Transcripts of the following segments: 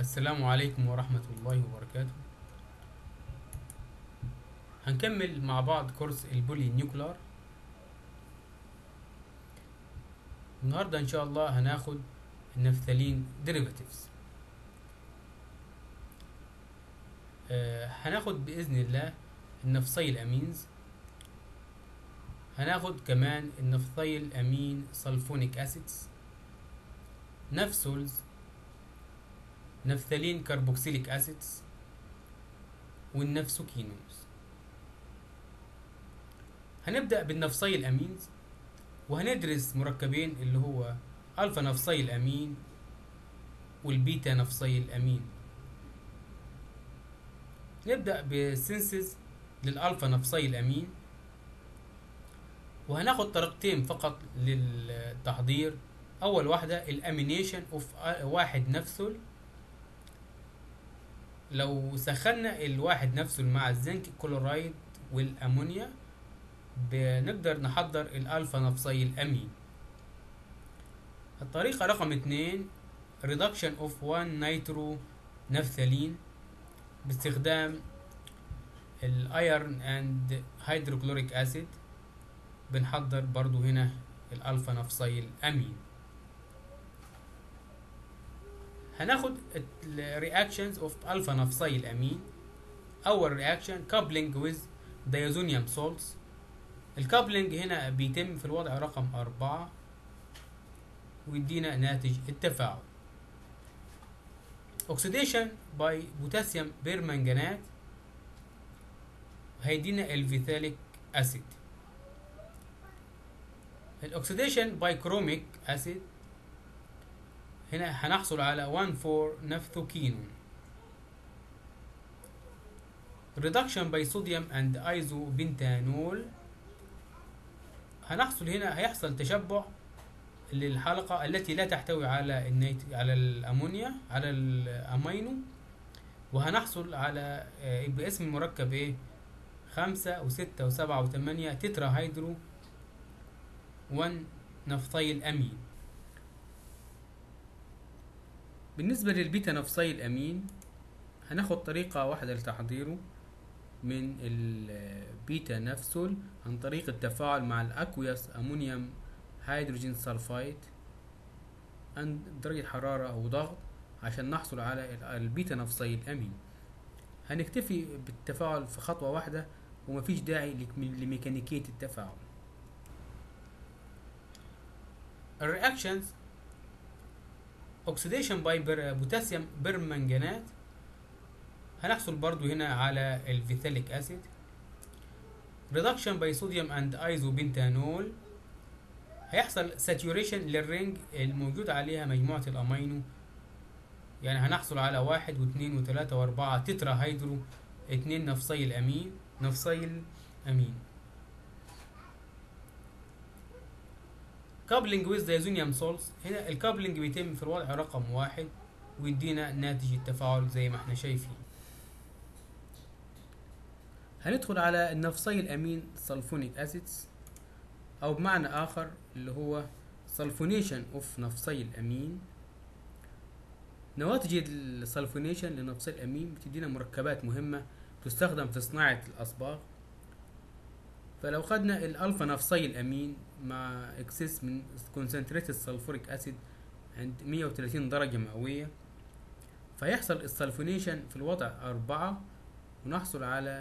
السلام عليكم ورحمة الله وبركاته هنكمل مع بعض كورس البولي نيوكلار النهاردة إن شاء الله هناخد النفثالين ديريفاتيفز آه هناخد بإذن الله النفسيل أمينز هناخد كمان النفثيل أمين سلفونيك أسيدز نفسولز نفثالين كربوكسيليك أسيدز والنفسوكينوز هنبدأ بالنفسيل أمينز وهندرس مركبين اللي هو ألفا نفسيل أمين والبيتا نفسيل أمين نبدأ بالسنسز للألفا نفسيل أمين وهناخد طريقتين فقط للتحضير أول واحدة الأمينيشن أوف واحد نفسه لو سخنا الواحد نفسه مع الزنك كلورايد والأمونيا بنقدر نحضر الألفا نفسيل أمين الطريقة رقم اتنين reduction of one نيترو نفثالين باستخدام الايرن اند هيدروكلوريك اسيد بنحضر برضو هنا الالفا نفسيل امين هناخد الرياكشنز اوف الفا نفسيل امين اول رياكشن كابلينج ويز دايزونيوم سولتس الكابلينج هنا بيتم في الوضع رقم أربعة ويدينا ناتج التفاعل اوكسيديشن باي بوتاسيوم بيرمنجانات هيدينا الفيثاليك اسيد الاكسيديشن باي كروميك اسيد هنا هنحصل على 1 4 نفثوكينون reduction by sodium and isobentanol هنحصل هنا هيحصل تشبع للحلقة التي لا تحتوي على النيت على الأمونيا على الأمينو وهنحصل على باسم المركب ايه خمسة وستة وسبعة وثمانية تترا هيدرو 1 نفطيل أمين بالنسبة للبيتا نفسيل أمين هناخد طريقة واحدة لتحضيره من البيتا نفسول عن طريق التفاعل مع الأكوياس أمونيوم هيدروجين سلفايد عند درجة حرارة أو ضغط عشان نحصل على البيتا نفسيل أمين هنكتفي بالتفاعل في خطوة واحدة ومفيش داعي لميكانيكية التفاعل الرياكشنز اوكسيديشن باي بوتاسيوم برمنجانات هنحصل برضو هنا على الفيثاليك اسيد ريدكشن باي صوديوم اند ايزوبنتانول هيحصل ساتوريشن للرينج الموجود عليها مجموعة الامينو يعني هنحصل على واحد واثنين وثلاثة واربعة تترا هيدرو اتنين نفسيل امين نفسيل امين كابلينج ويز دايزونيوم سولز هنا الكابلينج بيتم في الوضع رقم واحد ويدينا ناتج التفاعل زي ما احنا شايفين هندخل على النفسي الامين سلفونيك اسيدز او بمعنى اخر اللي هو سلفونيشن اوف نفسي الامين نواتج السلفونيشن لنفسي الامين بتدينا مركبات مهمة تستخدم في صناعة الاصباغ فلو خدنا الالفا نفسي الامين مع اكسس من كونسنتريت السلفوريك اسيد عند 130 درجة مئوية فيحصل السلفونيشن في الوضع أربعة ونحصل على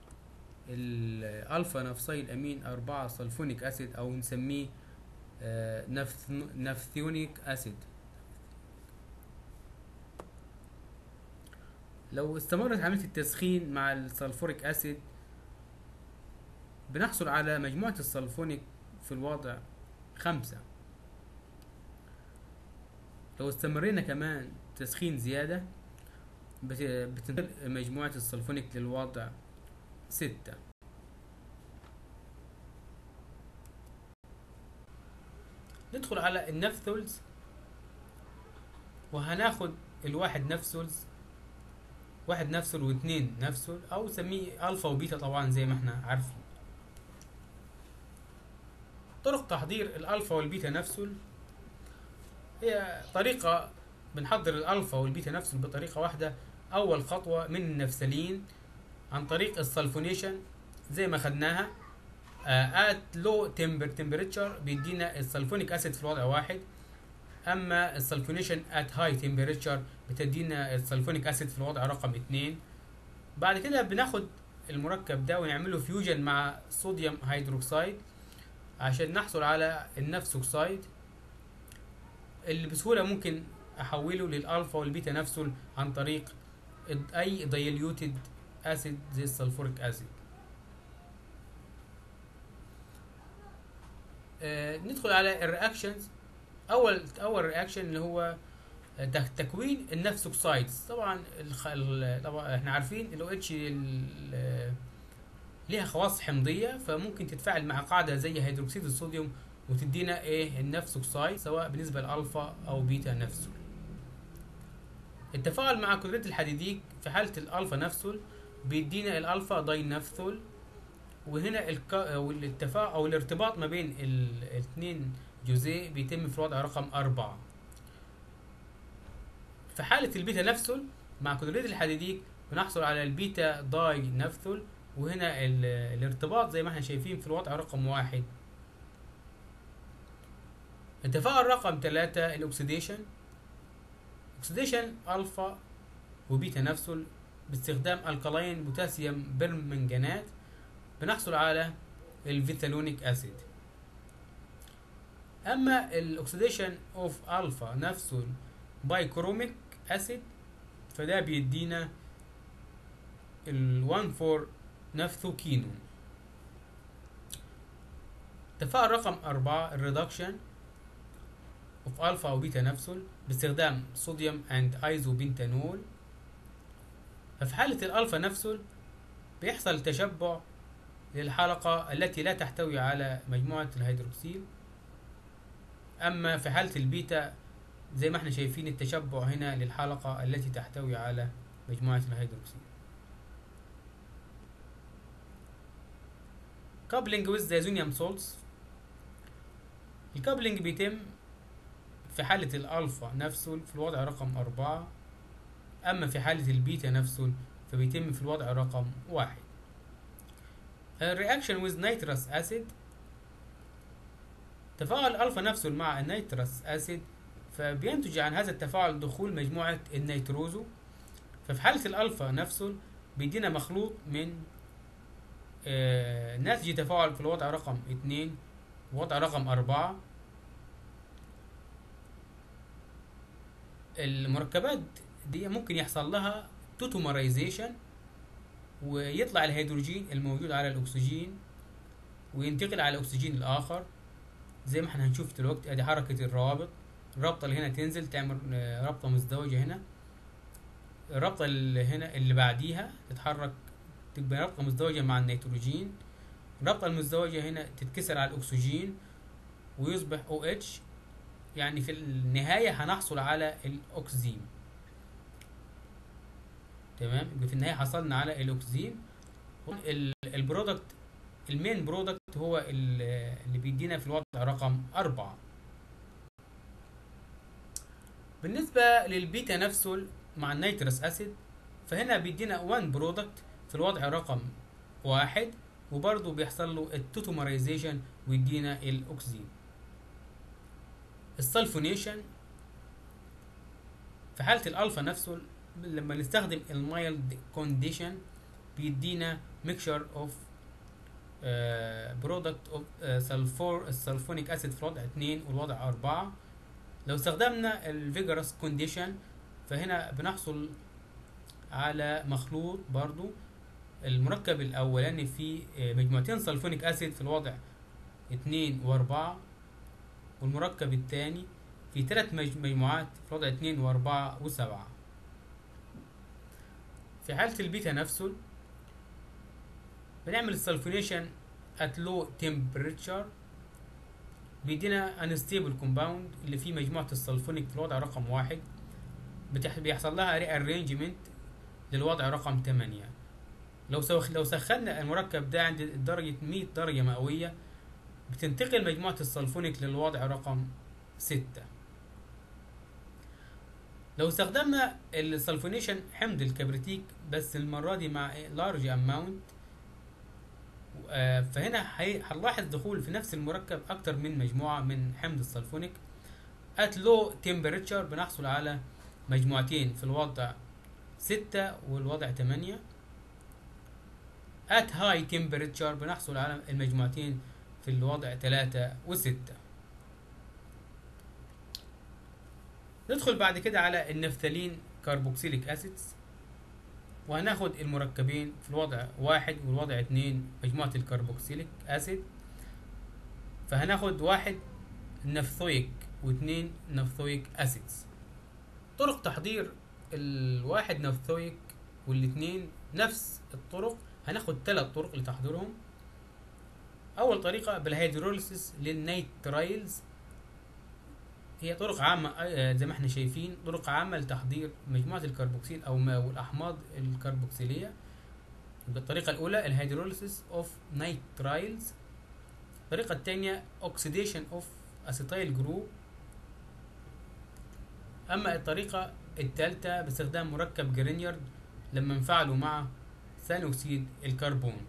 الألفا نفسي الأمين أربعة سلفونيك أسيد أو نسميه نفثيونيك أسيد لو استمرت عملية التسخين مع السلفوريك أسيد بنحصل على مجموعة السلفونيك في الوضع خمسة لو استمرينا كمان تسخين زيادة بتنتقل مجموعة السلفونيك للوضع ستة ندخل على النفثولز وهناخد الواحد نفسولز واحد نفسول واثنين نفسول او سميه الفا وبيتا طبعا زي ما احنا عارفين طرق تحضير الالفا والبيتا نفسول هي طريقة بنحضر الالفا والبيتا نفسه بطريقه واحده اول خطوه من النفسلين عن طريق السلفونيشن زي ما خدناها ات لو تمبر تمبريتشر بيدينا السلفونيك اسيد في الوضع واحد اما السلفونيشن ات هاي تمبريتشر بتدينا السلفونيك اسيد في الوضع رقم اتنين بعد كده بناخد المركب ده ونعمله فيوجن مع صوديوم هيدروكسيد عشان نحصل على النفس اوكسيد اللي بسهولة ممكن احوله للالفا والبيتا نفسه عن طريق اي دايليوتد اسيد زي السلفوريك اسيد آه ندخل على الرياكشنز اول اول رياكشن اللي هو تك- تكوين النفس اوكسايدز طبعا الخ... ال- طبعا احنا عارفين الاو اتش ليها خواص حمضيه فممكن تتفاعل مع قاعده زي هيدروكسيد الصوديوم وتدينا ايه النفس اوكسايد سواء بالنسبه لالفا او بيتا نفسه التفاعل مع كلوريد الحديديك في حاله الالفا نفسه بيدينا الالفا داي نفثول وهنا الك... والتفاعل او الارتباط ما بين ال- الاثنين جزيء بيتم في الوضع رقم أربعة في حالة البيتا نفسول مع كلوريد الحديديك بنحصل على البيتا داي نفثول وهنا ال- الارتباط زي ما احنا شايفين في الوضع رقم واحد التفاعل رقم ثلاثة الأكسيديشن أكسيديشن ألفا وبيتا نفسول باستخدام الكلاين بوتاسيوم برمنجانات بنحصل على الفيثالونيك أسيد اما الاكسيديشن اوف الفا نفسه بايكروميك اسيد فده بيدينا ال 1 4 نفثوكينون تفاعل رقم أربعة الريدكشن اوف الفا وبيتا نفسول باستخدام صوديوم اند ايزوبنتانول ففي حالة الالفا نفسول بيحصل تشبع للحلقة التي لا تحتوي على مجموعة الهيدروكسيل اما في حالة البيتا زي ما احنا شايفين التشبع هنا للحلقة التي تحتوي على مجموعة الهيدروكسيل coupling with the zonium salts الكابلينج بيتم في حالة الألفا نفسه في الوضع رقم أربعة أما في حالة البيتا نفسه فبيتم في الوضع رقم واحد الرياكشن with nitrous acid تفاعل الألفا نفسه مع النيترس أسيد فبينتج عن هذا التفاعل دخول مجموعة النيتروزو ففي حالة الألفا نفسه بيدينا مخلوط من آه، ناتج تفاعل في الوضع رقم اتنين ووضع رقم أربعة المركبات دي ممكن يحصل لها توتومرايزيشن ويطلع الهيدروجين الموجود على الأكسجين وينتقل على الأكسجين الآخر زي ما احنا هنشوف دلوقتي ادي حركة الروابط الرابطة اللي هنا تنزل تعمل آه، رابطة مزدوجة هنا الرابطة اللي هنا اللي بعديها تتحرك تبقى رابطة مزدوجة مع النيتروجين الرابطة المزدوجة هنا تتكسر على الأكسجين ويصبح OH يعني في النهاية هنحصل على الأكسجين تمام يبقى في النهاية حصلنا على الأكسجين ال- البرودكت المين برودكت هو ال- اللي بيدينا في الوضع رقم أربعة بالنسبة للبيتا نفسه مع النيترس أسيد فهنا بيدينا 1 برودكت في الوضع رقم واحد وبرضه بيحصل له التوتومرايزيشن ويدينا الأكسجين السلفونيشن في حالة الألفا نفسه لما نستخدم المايلد كونديشن بيدينا ميكشر اوف برودكت اوف سلفور السلفونيك اسيد في الوضع 2 والوضع 4 لو استخدمنا الفيجرس كونديشن فهنا بنحصل على مخلوط برضو المركب الاولاني فيه آه، مجموعتين سلفونيك اسيد في الوضع 2 و4 والمركب الثاني في ثلاث مج- مجموعات في الوضع 2 و4 و7 في حالة البيتا نفسه بنعمل السلفونيشن at low temperature بيدينا unstable compound اللي فيه مجموعة السلفونيك في الوضع رقم واحد بتح... بيحصل لها rearrangement للوضع رقم 8 لو سوخ... لو سخنا المركب ده عند درجة 100 درجة مئوية بتنتقل مجموعة السلفونيك للوضع رقم 6 لو استخدمنا السلفونيشن حمض الكبريتيك بس المرة دي مع لارج اماونت فهنا هي- هنلاحظ دخول في نفس المركب اكتر من مجموعة من حمض السلفونيك at low temperature بنحصل على مجموعتين في الوضع ستة والوضع تمانية at high temperature بنحصل على المجموعتين في الوضع تلاتة وستة ندخل بعد كده على النفتالين كاربوكسيليك اسيدز وهناخد المركبين في الوضع واحد والوضع اتنين مجموعة الكربوكسيليك اسيد فهناخد واحد نفثويك واتنين نفثويك اسيدز طرق تحضير الواحد نفثويك والاتنين نفس الطرق هناخد ثلاث طرق لتحضيرهم اول طريقة بالهيدروليسيس للنيترايلز هي طرق عامة آه، زي ما احنا شايفين طرق عامة لتحضير مجموعة الكربوكسيل أو ما والأحماض الكربوكسيلية يبقى الطريقة الأولى الهيدروليسيس اوف نيترايلز الطريقة الثانية اوكسيديشن اوف اسيتايل جروب أما الطريقة الثالثة باستخدام مركب جرينيارد لما نفعله مع ثاني أكسيد الكربون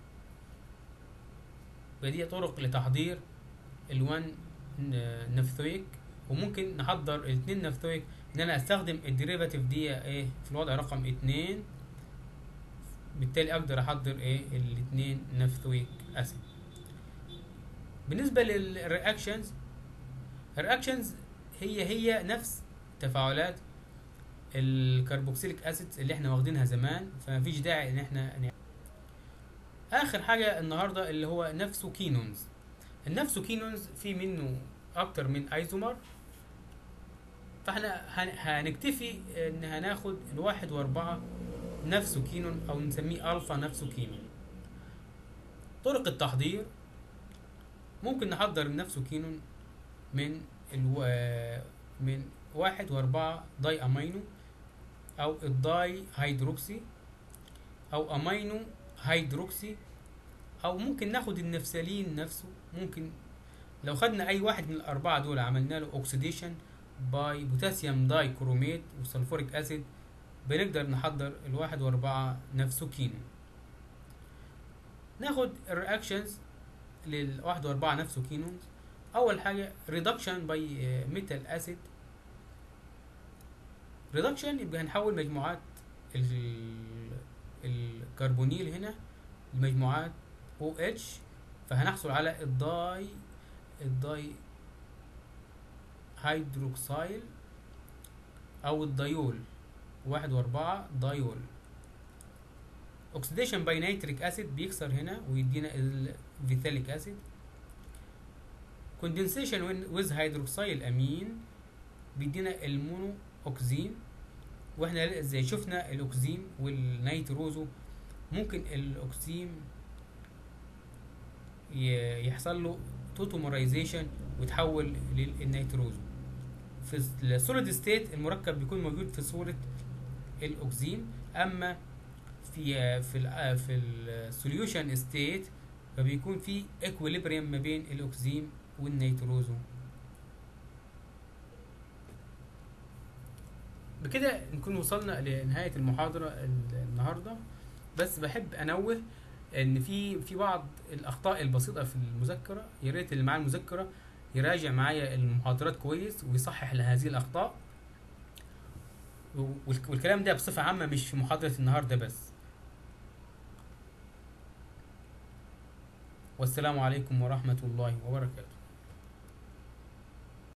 ودي طرق لتحضير الوان نفثويك وممكن نحضر الاثنين نفثويك ان انا استخدم الديريفاتيف دي ايه في الوضع رقم اتنين بالتالي اقدر احضر ايه الاثنين نفثويك اسيد بالنسبه للرياكشنز الرياكشنز هي هي نفس تفاعلات الكربوكسيليك اسيدز اللي احنا واخدينها زمان فمفيش داعي ان احنا ن- اخر حاجه النهارده اللي هو نفسوكينونز النفسوكينونز في منه اكتر من ايزومر فاحنا هن- هنكتفي ان هناخد الواحد واربعة نفسوكينون او نسميه الفا نفسوكينون طرق التحضير ممكن نحضر النفسوكينون من الو... آه، من واحد واربعة داي امينو او الداي هيدروكسي او امينو هيدروكسي او ممكن ناخد النفسلين نفسه ممكن لو خدنا اي واحد من الاربعه دول عملنا له اوكسيديشن باي بوتاسيوم داي كروميت وسلفوريك اسيد بنقدر نحضر الواحد واربعة نفسوكينون ناخد الرياكشنز للواحد واربعة نفسوكينونز اول حاجه ريدكشن باي ميتال اسيد ريدكشن يبقى هنحول مجموعات ال- الكربونيل هنا لمجموعات OH فهنحصل على الداي الداي هيدروكسيل او الدايول واحد واربعة دايول اوكسيديشن باي نيتريك اسيد بيكسر هنا ويدينا الفيثاليك اسيد كوندنسيشن ويز هيدروكسيل امين بيدينا المونو اوكسين واحنا زي شفنا الاكسين والنيتروزو ممكن الاكسين ي- يحصل له توتومرايزيشن ويتحول للنيتروزو في السوليد ستيت المركب بيكون موجود في صورة الاكسين اما في في ال في السوليوشن ستيت فبيكون في اكويليبريم ما بين الاكسين والنيتروزو بكده نكون وصلنا لنهاية المحاضرة ال- النهاردة بس بحب انوه ان في في بعض الاخطاء البسيطة في المذكرة يا ريت اللي معاه المذكرة يراجع معايا المحاضرات كويس ويصحح لهذه الاخطاء والك- والكلام ده بصفة عامة مش في محاضرة النهاردة بس والسلام عليكم ورحمة الله وبركاته